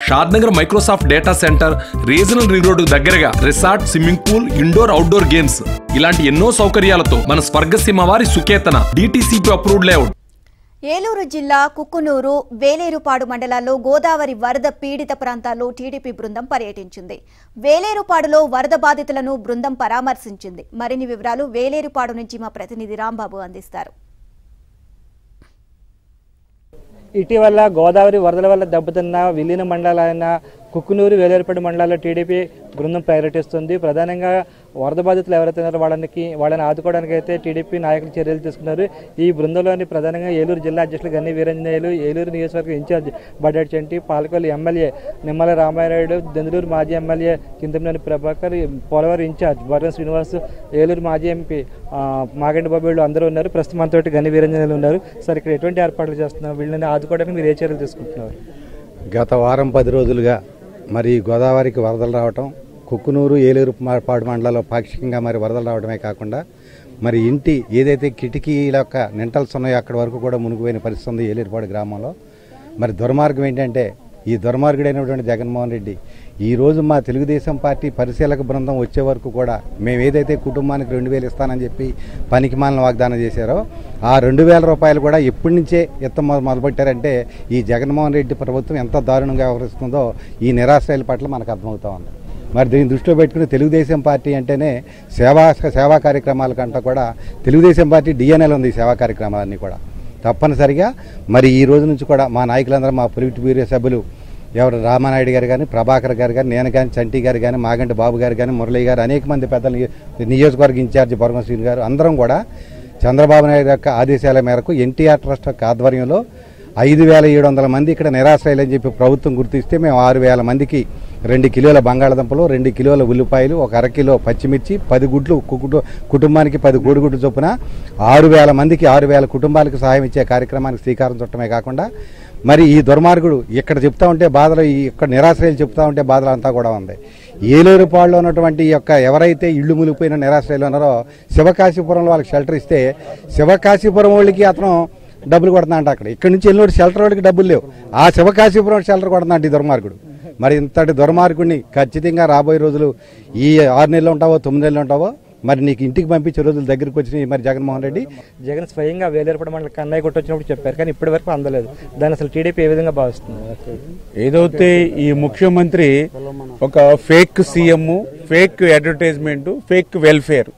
షాద్ Shadnagar Microsoft data center regional ring road దగ్గరగా resort swimming pool indoor outdoor games ఇలాంటి ఎన్నో సౌకర్యాలతో మన స్వర్గసీమ వారి Suketana DTCP approved layout Eluru జిల్లా కుక్కునూరు వేలేరుపాడు మండలాల్లో గోదావరి వరద పీడిత ప్రాంతాల్లో టీడీపీ బృందం పర్యటించింది వేలేరుపాడులో వరద బాధితులను బృందం పరామర్శించింది మరిన్ని వివరాలు వేలేరుపాడు నుంచి మా ప్రతినిధి రాంబాబు అందిస్తారు ఇటీవల గోదావరి వరదల వల్ల దెబ్బతిన్న విలీన మండలాలైన కుక్కునూరు వేలేరుపేట మండలాల్లో టీడీపీ బృందం పర్యటిస్తుంది ప్రధానంగా వరద బాధితులు ఎవరైతే ఉన్నారో వాళ్ళకి వాళ్ళని ఆదుకోవడానికి అయితే టీడీపీ నాయకులు చర్యలు తీసుకున్నారు ఈ బృందంలోని ప్రధానంగా ఏలూరు జిల్లా అధ్యక్షులు గన్ని వీరంజనేయులు ఏలూరు నియోజకవర్గ incharge budget Chanti Palakollu MLA Nimmala Ramarayudu Denduluru మాజీ ఎమ్మెల్యే చింతమనేని ప్రభాకర్ పోలవరం ఇన్ఛార్జ్ బర్రం శ్రీనివాస్ ఏలూరు మాజీ ఎంపీ ఆ, మాగంటి బాబు వీళ్ళు అందరూ ఉన్నారు ప్రస్తుతం మనతో గన్ని వీరంజనేయులు ఉన్నారు సార్ ఇక్కడ ఎటువంటి ఏర్పాట్లు చేస్తున్నారు వీళ్ళని ఆదుకోవడానికి మీరు ఏ చర్యలు తీసుకుంటున్నారు గత వారం పది రోజులుగా మరి గోదావరికి వరదలు రావటం కుక్కునూరు ఏలూరు మా- పాడు మండలాల్లో పాక్షికంగా మరి వరదలు రావడమే కాకుండా మరి ఇంటి ఏదైతే కిటికీల యొక్క నింటల్స్ ఉన్నాయో అక్కడి వరకు కూడా మునిగిపోయిన పరిస్థితి ఉంది ఏలేరుపాడు గ్రామంలో మరి దుర్మార్గం ఏంటంటే ఈ దుర్మార్గుడైనటువంటి జగన్మోహన్ రెడ్డి ఈ రోజు మా తెలుగుదేశం పార్టీ పరిశీలక బృందం వచ్చే వరకు కూడా మేము ఏదైతే కుటుంబానికి రెండు వేలు ఇస్తానని చెప్పి పనికి మాలిన వాగ్దానం చేశారో ఆ రెండు వేల రూపాయలు కూడా ఎప్పటి నుంచే ఎత్త మొ- మొదలుపెట్టారంటే ఈ జగన్మోహన్ రెడ్డి ప్రభుత్వం ఎంత దారుణంగా వ్యవహరిస్తుందో ఈ నిరాశ్రయాల పట్ల మనకు అర్థమవుతా ఉంది మరి దీన్ని దృష్టిలో పెట్టుకుని తెలుగుదేశం పార్టీ అంటేనే సేవా సేవా కార్యక్రమాల కంటే కూడా తెలుగుదేశం పార్టీ డిఎన్ఎల్ ఉంది ఈ సేవా కార్యక్రమాలన్నీ కూడా తప్పనిసరిగా మరి ఈ రోజు నుంచి కూడా మా నాయకులందరూ మా పొలిట్ బ్యూరో సభ్యులు ఎవరు రామానాయుడు గారు కానీ ప్రభాకర్ గారు కానీ నేను కానీ చంటి గారు కానీ మాగంటి బాబు గారు కానీ మురళి గారు అనేక మంది పెద్దలు నియో- నియోజకవర్గ ఇన్ఛార్జి బొరగం శ్రీని గారు అందరం కూడా చంద్రబాబు నాయుడు యొక్క ఆదేశాల మేరకు ఎన్టీఆర్ ట్రస్ట్ యొక్క ఆధ్వర్యంలో ఐదు వేల ఏడు వందల మంది ఇక్కడ నిరాశ్రయాలని చెప్పి ప్రభుత్వం గుర్తిస్తే మేము ఆరు వేల మందికి రెండు కిలోల బంగాళదుంపలు రెండు కిలోల ఉల్లిపాయలు ఒక అరకిలో పచ్చిమిర్చి పది గుడ్లు కుటు- కుటుంబానికి పది కోడిగుడ్లు చొప్పున ఆరు వేల మందికి ఆరు వేల కుటుంబాలకు సహాయం ఇచ్చే కార్యక్రమానికి శ్రీకారం చుట్టమే కాకుండా మరి ఈ దుర్మార్గుడు ఇక్కడ చెప్తా ఉంటే బాధలు ఈ యొక్క నిరాశ్రయాలు చెప్తా ఉంటే బాధలు అంతా కూడా ఉంది ఏలూరుపాడులో ఉన్నటువంటి ఈ యొక్క ఎవరైతే ఇళ్ళు మునిగిపోయిన నిరాశ్రయాలు ఉన్నారో శివకాశీపురంలో వాళ్ళకి షెల్టర్ ఇస్తే శివకాశీపురం వాళ్ళకి అతను డబ్బులు కొడుతున్నాడు అక్కడ ఇక్కడ నుంచి వెళ్ళినోడు షెల్టర్ వాడికి డబ్బులు లేవు ఆ శివకాశీపురం షెల్టర్ కొడుతున్నాడు ఈ దుర్మార్గుడు మరి ఇంతటి దుర్మార్గుడిని ఖచ్చితంగా రాబోయే రోజులు ఈ ఆరు నెలలు ఉంటావో తొమ్మిది నెలలు ఉంటావో మరి నీకు ఇంటికి పంపించే రోజులు దగ్గరికి వచ్చినాయి మరి జగన్మోహన్ రెడ్డి జగన్ స్వయంగా వేలేరుపడ మండలి కన్నయ్య కొట్టి వచ్చినప్పుడు చెప్పారు కానీ ఇప్పటి వరకు అందలేదు దాన్ని అసలు టీడీపీ ఏ విధంగా భావిస్తుంది ఏదైతే ఈ ముఖ్యమంత్రి ఒక fake CM fake advertisement fake welfare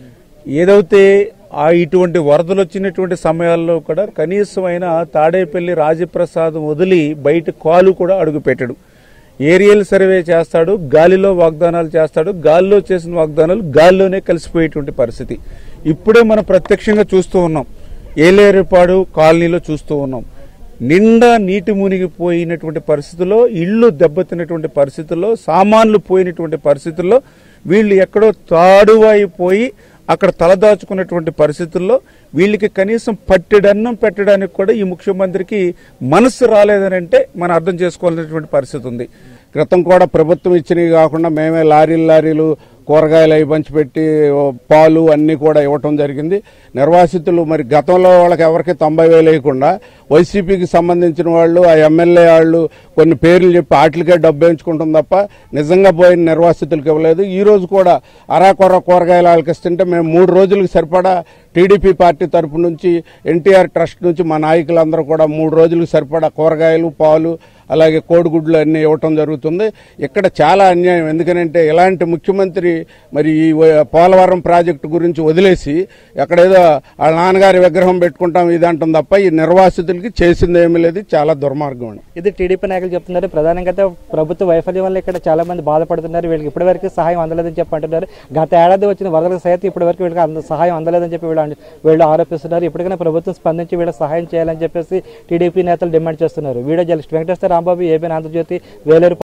ఏదైతే ఆ ఇటువంటి వరదలు వచ్చినటువంటి సమయాల్లో కూడా కనీసమైన తాడేపల్లి రాజప్రసాద్ వదిలి బయట కాలు కూడా అడుగు పెట్టడు ఏరియల్ సర్వే చేస్తాడు గాలిలో వాగ్దానాలు చేస్తాడు గాలిలో చేసిన వాగ్దానాలు గాలిలోనే కలిసిపోయేటువంటి పరిస్థితి ఇప్పుడే మనం ప్రత్యక్షంగా చూస్తూ ఉన్నాం ఏలేరుపాడు కాలనీలో చూస్తూ ఉన్నాం నిండా నీటి మునిగిపోయినటువంటి పరిస్థితుల్లో ఇళ్ళు దెబ్బతిన్నటువంటి పరిస్థితుల్లో సామాన్లు పోయినటువంటి పరిస్థితుల్లో వీళ్ళు ఎక్కడో తాడువైపోయి అక్కడ తలదాచుకున్నటువంటి పరిస్థితుల్లో వీళ్ళకి కనీసం పట్టెడన్నం పెట్టడానికి కూడా ఈ ముఖ్యమంత్రికి మనసు రాలేదని అంటే మనం అర్థం చేసుకోవాల్సినటువంటి పరిస్థితి ఉంది క్రితం కూడా ప్రభుత్వం ఇచ్చినవి కాకుండా మేమే లారీలు లారీలు కూరగాయలు అవి పంచిపెట్టి ఓ పాలు అన్నీ కూడా ఇవ్వటం జరిగింది నిర్వాసితులు మరి గతంలో వాళ్ళకి ఎవరికి తొంభై వేలు వేయకుండా వైసీపీకి సంబంధించిన వాళ్ళు ఆ ఎమ్మెల్యే వాళ్ళు కొన్ని పేర్లు చెప్పి వాటికే డబ్బు వేయించుకుంటాం తప్ప నిజంగా పోయిన నిర్వాసితులకు ఇవ్వలేదు ఈ రోజు కూడా అరాకొర కూరగాయలు వాళ్ళకి ఇస్తుంటే మేము మూడు రోజులకు సరిపడా టీడీపీ పార్టీ తరపు నుంచి ఎన్టీఆర్ ట్రస్ట్ నుంచి మా నాయకులందరూ కూడా మూడు రోజులకు సరిపడా కూరగాయలు పాలు అలాగే కోడిగుడ్లు అన్నీ ఇవ్వటం జరుగుతుంది ఇక్కడ చాలా అన్యాయం ఎందుకనంటే ఇలాంటి ముఖ్యమంత్రి మరి ఈ వ- పోలవరం ప్రాజెక్టు గురించి వదిలేసి ఎక్కడేదో వాళ్ళ నాన్నగారి విగ్రహం పెట్టుకుంటాం ఇది అంటాం తప్ప ఈ నిర్వాసితులకి చేసింది ఏమీ లేదు చాలా దుర్మార్గం అండి ఇది టీడీపీ నాయకులు చెప్తున్నారు ప్రధానంగా అయితే ప్రభుత్వ వైఫల్యం వల్ల ఇక్కడ చాలా మంది బాధపడుతున్నారు వీళ్ళకి ఇప్పటివరకు సహాయం అందలేదని చెప్పి అంటున్నారు గత ఏడాది వచ్చిన వరదలకు సైతం ఇప్పటివరకు వీళ్ళకి అంద సహాయం అందలేదని చెప్పి వీళ్ళు అంటు- వీళ్ళు ఆరోపిస్తున్నారు ఇప్పటికైనా ప్రభుత్వం స్పందించి వీళ్ళకి సహాయం చేయాలని చెప్పేసి టీడీపీ నేతలు డిమాండ్ చేస్తున్నారు video journalist Venkateswara Rambabu AB Andhra Jyothi Veleru